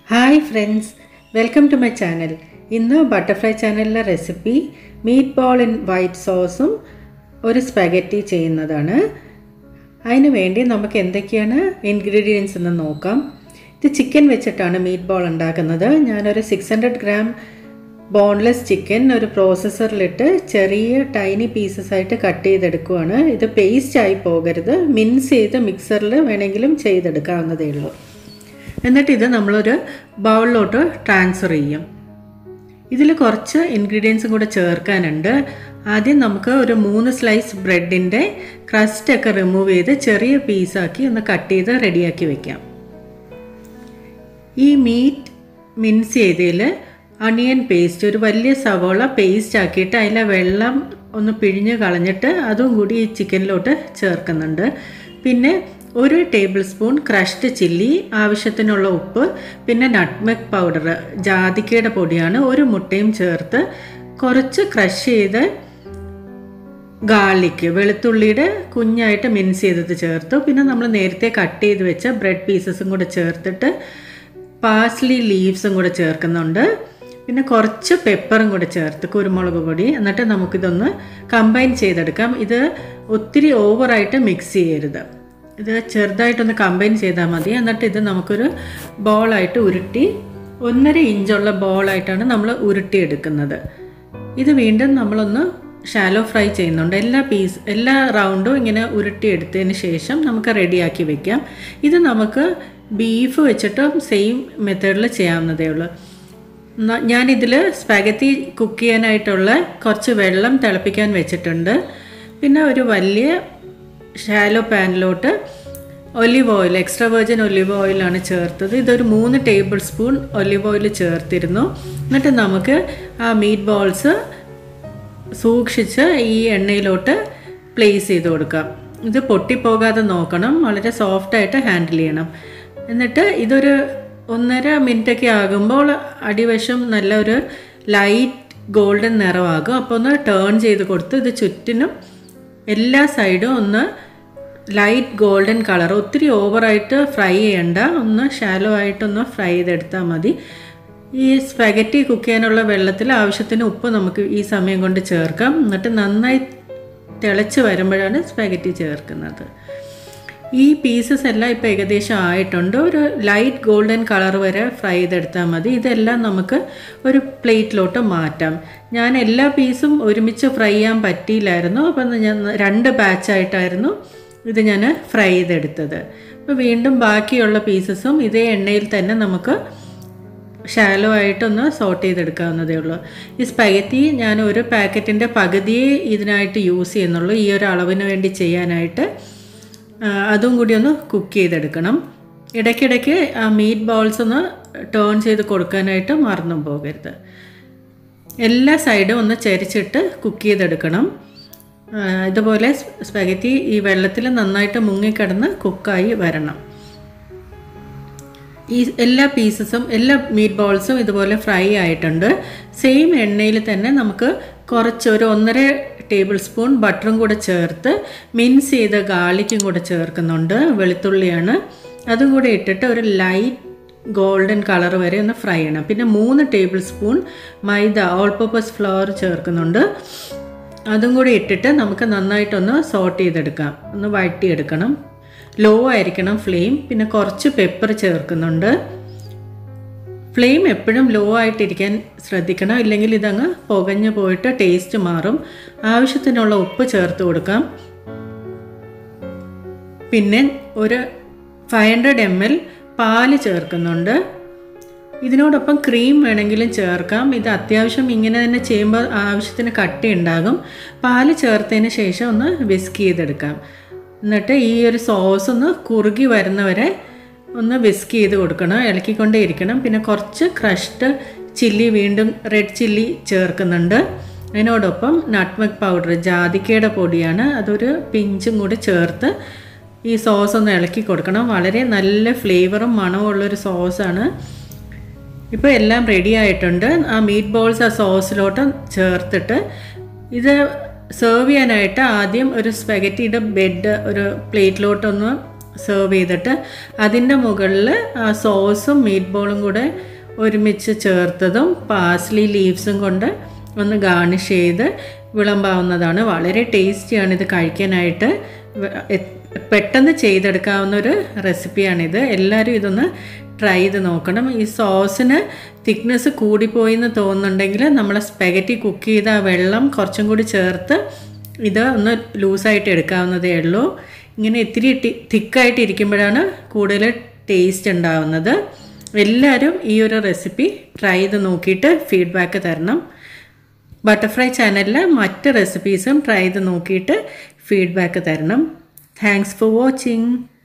hi friends welcome to my channel ഇന്ന് butterfly ചാനലിലെ recipe meat ball in white സോസും ഒരു സ്പെഗറ്റി ചെയ്യുന്നതാണ് അതിന് വേണ്ടി നമുക്ക് എന്തൊക്കെയാണ് ഇൻഗ്രീഡിയൻസ് എന്ന് നോക്കാം ഇത് ചിക്കൻ വെച്ചിട്ടാണ് മീറ്റ് ബോൾ ഉണ്ടാക്കുന്നത് ഞാനൊരു six hundred gram boneless chicken ഒരു പ്രോസസ്സറിലിട്ട് ചെറിയ ടൈനി പീസസ് ആയിട്ട് കട്ട് ചെയ്തെടുക്കുവാണ് ഇത് പേസ്റ്റ് ആയി പോകരുത് മിൻസ് ചെയ്ത് മിക്സറിൽ വേണമെങ്കിലും ചെയ്തെടുക്കാവുന്നതേ ഉള്ളൂ എന്നിട്ട് ഇത് നമ്മളൊരു ബൗളിലോട്ട് ട്രാൻസ്ഫർ ചെയ്യും ഇതിൽ കുറച്ച് ഇൻഗ്രീഡിയൻസും കൂടെ ചേർക്കാനുണ്ട് ആദ്യം നമുക്ക് ഒരു മൂന്ന് സ്ലൈസ് ബ്രെഡിൻ്റെ ക്രസ്റ്റൊക്കെ റിമൂവ് ചെയ്ത് ചെറിയ പീസാക്കി ഒന്ന് കട്ട് ചെയ്ത് റെഡിയാക്കി വെക്കാം ഈ മീറ്റ് മിൻസ് ചെയ്തതിൽ അണിയൻ പേസ്റ്റ് ഒരു വലിയ സവോള പേസ്റ്റ് ആക്കിയിട്ട് അതിലെ വെള്ളം ഒന്ന് പിഴിഞ്ഞ് കളഞ്ഞിട്ട് അതും കൂടി ഈ ചിക്കനിലോട്ട് ചേർക്കുന്നുണ്ട് പിന്നെ ഒരു ടേബിൾ സ്പൂൺ ക്രഷ്ഡ് ചില്ലി ആവശ്യത്തിനുള്ള ഉപ്പ് പിന്നെ നട്ട്മെഗ് പൗഡർ ജാതിക്കയുടെ പൊടിയാണ് ഒരു മുട്ടയും ചേർത്ത് കുറച്ച് ക്രഷ് ചെയ്ത് ഗാർലിക്ക് വെളുത്തുള്ളിയുടെ കുഞ്ഞായിട്ട് മിൻസ് ചെയ്തത് ചേർത്തു പിന്നെ നമ്മൾ നേരത്തെ കട്ട് ചെയ്ത് വെച്ച ബ്രെഡ് പീസസും കൂടെ ചേർത്തിട്ട് പാസ്ലി ലീവ്സും കൂടെ ചേർക്കുന്നുണ്ട് പിന്നെ കുറച്ച് പെപ്പറും കൂടെ ചേർത്ത് കുരുമുളക് പൊടി എന്നിട്ട് നമുക്കിതൊന്ന് കമ്പൈൻ ചെയ്തെടുക്കാം ഇത് ഒത്തിരി ഓവറായിട്ട് മിക്സ് ചെയ്യരുത് ഇത് ചെറുതായിട്ടൊന്ന് കമ്പൈൻ ചെയ്താൽ മതി എന്നിട്ട് ഇത് നമുക്കൊരു ബോളായിട്ട് ഉരുട്ടി ഒന്നര ഇഞ്ചുള്ള ബോളായിട്ടാണ് നമ്മൾ ഉരുട്ടിയെടുക്കുന്നത് ഇത് വീണ്ടും നമ്മളൊന്ന് ഷാലോ ഫ്രൈ ചെയ്യുന്നുണ്ട് എല്ലാ പീസ് എല്ലാ റൗണ്ടും ഇങ്ങനെ ഉരുട്ടിയെടുത്തതിന് ശേഷം നമുക്ക് റെഡിയാക്കി വെക്കാം ഇത് നമുക്ക് ബീഫ് വെച്ചിട്ടും സെയിം മെത്തേഡിൽ ചെയ്യാവുന്നതേ ഉള്ളൂ ഞാനിതിൽ സ്പാഗത്തി കുക്ക് ചെയ്യാനായിട്ടുള്ള കുറച്ച് വെള്ളം തിളപ്പിക്കാൻ വെച്ചിട്ടുണ്ട് പിന്നെ ഒരു വലിയ ഷാലോ പാനിലോട്ട് olive oil extra virgin olive ഓയിലാണ് ചേർത്തത് ഇതൊരു മൂന്ന് ടേബിൾ സ്പൂൺ ഒലിവ് ഓയിൽ ചേർത്തിരുന്നു എന്നിട്ട് നമുക്ക് ആ മീറ്റ് ബോൾസ് സൂക്ഷിച്ച് ഈ എണ്ണയിലോട്ട് പ്ലേസ് ചെയ്ത് കൊടുക്കാം ഇത് പൊട്ടിപ്പോകാതെ നോക്കണം വളരെ സോഫ്റ്റായിട്ട് ഹാൻഡിൽ ചെയ്യണം എന്നിട്ട് ഇതൊരു ഒന്നര മിനിറ്റൊക്കെ ആകുമ്പോൾ അടിവശം നല്ലൊരു ലൈറ്റ് ഗോൾഡൻ നിറമാകും അപ്പോൾ ഒന്ന് ടേൺ ചെയ്ത് കൊടുത്ത് ഇത് ചുറ്റിനും എല്ലാ സൈഡും ഒന്ന് ലൈറ്റ് ഗോൾഡൻ കളർ ഒത്തിരി ഓവറായിട്ട് ഫ്രൈ ചെയ്യണ്ട ഒന്ന് ഷാലോ ആയിട്ടൊന്ന് ഫ്രൈ ചെയ്തെടുത്താൽ മതി ഈ സ്പെഗറ്റി കുക്ക് ചെയ്യാനുള്ള വെള്ളത്തിൽ ആവശ്യത്തിന് ഉപ്പ് നമുക്ക് ഈ സമയം കൊണ്ട് ചേർക്കാം എന്നിട്ട് നന്നായി തിളച്ച് വരുമ്പോഴാണ് സ്പെഗറ്റി ചേർക്കുന്നത് ഈ പീസസ് എല്ലാം ഇപ്പോൾ ഏകദേശം ആയിട്ടുണ്ട് ഒരു ലൈറ്റ് ഗോൾഡൻ കളർ വരെ ഫ്രൈ ചെയ്തെടുത്താൽ മതി ഇതെല്ലാം നമുക്ക് ഒരു പ്ലേറ്റിലോട്ട് മാറ്റാം ഞാൻ എല്ലാ പീസും ഒരുമിച്ച് ഫ്രൈ ചെയ്യാൻ പറ്റിയില്ലായിരുന്നു അപ്പം ഞാൻ രണ്ട് ബാച്ചായിട്ടായിരുന്നു ഇത് ഞാൻ ഫ്രൈ ചെയ്തെടുത്തത് അപ്പോൾ വീണ്ടും ബാക്കിയുള്ള പീസസും ഇതേ എണ്ണയിൽ തന്നെ നമുക്ക് ഷാലോ ആയിട്ടൊന്ന് സോട്ട് ചെയ്തെടുക്കാവുന്നതേ ഉള്ളൂ ഈ സ്പഗത്തി ഞാൻ ഒരു പാക്കറ്റിൻ്റെ പകുതിയെ ഇതിനായിട്ട് യൂസ് ചെയ്യുന്നുള്ളൂ ഈ ഒരു അളവിന് വേണ്ടി ചെയ്യാനായിട്ട് അതും കൂടി ഒന്ന് കുക്ക് ചെയ്തെടുക്കണം ഇടയ്ക്കിടയ്ക്ക് ആ മീറ്റ് ബോൾസ് ഒന്ന് ടേൺ ചെയ്ത് കൊടുക്കാനായിട്ട് മറന്നും പോകരുത് എല്ലാ സൈഡും ഒന്ന് ചരിച്ചിട്ട് കുക്ക് ചെയ്തെടുക്കണം ഇതുപോലെ സ്പഗറ്റി ഈ വെള്ളത്തിൽ നന്നായിട്ട് മുങ്ങിക്കിടന്ന് കുക്കായി വരണം ഈ എല്ലാ പീസസും എല്ലാ മീറ്റ് ബോൾസും ഇതുപോലെ ഫ്രൈ ആയിട്ടുണ്ട് സെയിം എണ്ണയിൽ തന്നെ നമുക്ക് കുറച്ച് ഒരു ഒന്നര ടേബിൾ സ്പൂൺ ബട്ടറും കൂടെ ചേർത്ത് മിൻസ് ചെയ്ത ഗാർലിക്കും കൂടെ ചേർക്കുന്നുണ്ട് വെളുത്തുള്ളിയാണ് അതും കൂടെ ഇട്ടിട്ട് ഒരു ലൈറ്റ് ഗോൾഡൻ കളർ വരെ ഒന്ന് ഫ്രൈ ചെയ്യണം പിന്നെ മൂന്ന് ടേബിൾ സ്പൂൺ മൈദ ഓൾ പർപ്പസ് ഫ്ലവർ ചേർക്കുന്നുണ്ട് അതും കൂടി ഇട്ടിട്ട് നമുക്ക് നന്നായിട്ടൊന്ന് സോട്ട് ചെയ്തെടുക്കാം ഒന്ന് വഴറ്റിയെടുക്കണം ലോ ആയിരിക്കണം ഫ്ലെയിം പിന്നെ കുറച്ച് പെപ്പർ ചേർക്കുന്നുണ്ട് ഫ്ലെയിം എപ്പോഴും ലോ ആയിട്ടിരിക്കാൻ ശ്രദ്ധിക്കണം ഇല്ലെങ്കിൽ ഇതങ്ങ് പുകഞ്ഞു പോയിട്ട് ടേസ്റ്റ് മാറും ആവശ്യത്തിനുള്ള ഉപ്പ് ചേർത്ത് കൊടുക്കാം പിന്നെ ഒരു ഫൈവ് ഹൺഡ്രഡ് എം എൽ പാല് ചേർക്കുന്നുണ്ട് ഇതിനോടൊപ്പം ക്രീം വേണമെങ്കിലും ചേർക്കാം ഇത് അത്യാവശ്യം ഇങ്ങനെ തന്നെ ചെയ്യുമ്പോൾ ആവശ്യത്തിന് കട്ടി ഉണ്ടാകും പാല് ചേർത്തതിന് ശേഷം ഒന്ന് വിസ്ക് ചെയ്തെടുക്കാം എന്നിട്ട് ഈ ഒരു സോസ് ഒന്ന് കുറുകി വരുന്നവരെ ഒന്ന് വിസ്ക് ചെയ്ത് കൊടുക്കണം ഇളക്കിക്കൊണ്ടേ ഇരിക്കണം പിന്നെ കുറച്ച് ക്രഷ്ഡ് ചില്ലി വീണ്ടും റെഡ് ചില്ലി ചേർക്കുന്നുണ്ട് അതിനോടൊപ്പം നട്ട്മഗ് പൗഡർ ജാതിക്കയുടെ പൊടിയാണ് അതൊരു പിഞ്ചും കൂടി ചേർത്ത് ഈ സോസ് ഒന്ന് ഇളക്കി കൊടുക്കണം വളരെ നല്ല ഫ്ലേവറും മണവും ഉള്ളൊരു സോസാണ് ഇപ്പോൾ എല്ലാം റെഡി ആയിട്ടുണ്ട് ആ മീറ്റ് ബോൾസ് ആ സോസിലോട്ട് ചേർത്തിട്ട് ഇത് സെർവ് ചെയ്യാനായിട്ട് ആദ്യം ഒരു സ്പെഗറ്റിയുടെ ബെഡ് ഒരു പ്ലേറ്റിലോട്ടൊന്ന് സെർവ് ചെയ്തിട്ട് അതിൻ്റെ മുകളിൽ ആ സോസും മീറ്റ് ബോളും കൂടെ ഒരുമിച്ച് ചേർത്തതും പാസ്ലി ലീവ്സും കൊണ്ട് ഒന്ന് ഗാർണിഷ് ചെയ്ത് വിളമ്പാവുന്നതാണ് വളരെ ടേസ്റ്റിയാണ് ഇത് കഴിക്കാനായിട്ട് വ- എ- പെട്ടെന്ന് ചെയ്തെടുക്കാവുന്ന ഒരു റെസിപ്പിയാണിത് എല്ലാവരും ഇതൊന്ന് ട്രൈ ചെയ്ത് നോക്കണം ഈ സോസിന് തിക്നെസ് കൂടിപ്പോയി എന്ന് തോന്നുന്നുണ്ടെങ്കിൽ നമ്മൾ സ്പെഗറ്റി കുക്ക് ചെയ്ത ആ വെള്ളം കുറച്ചും കൂടി ചേർത്ത് ഇത് ഒന്ന് ലൂസായിട്ട് എടുക്കാവുന്നതേ ഉള്ളൂ ഇങ്ങനെ ഇത്തിരി തിക്കായിട്ട് ഇരിക്കുമ്പോഴാണ് കൂടുതൽ ടേസ്റ്റ് ഉണ്ടാവുന്നത് എല്ലാവരും ഈ ഒരു റെസിപ്പി ട്രൈ ചെയ്ത് നോക്കിയിട്ട് ഫീഡ്ബാക്ക് തരണം ബട്ടർഫ്ലൈ ചാനലിൽ മറ്റ് റെസിപ്പീസും ട്രൈ ചെയ്ത് നോക്കിയിട്ട് ഫീഡ്ബാക്ക് തരണം താങ്ക്സ് ഫോർ വാച്ചിങ്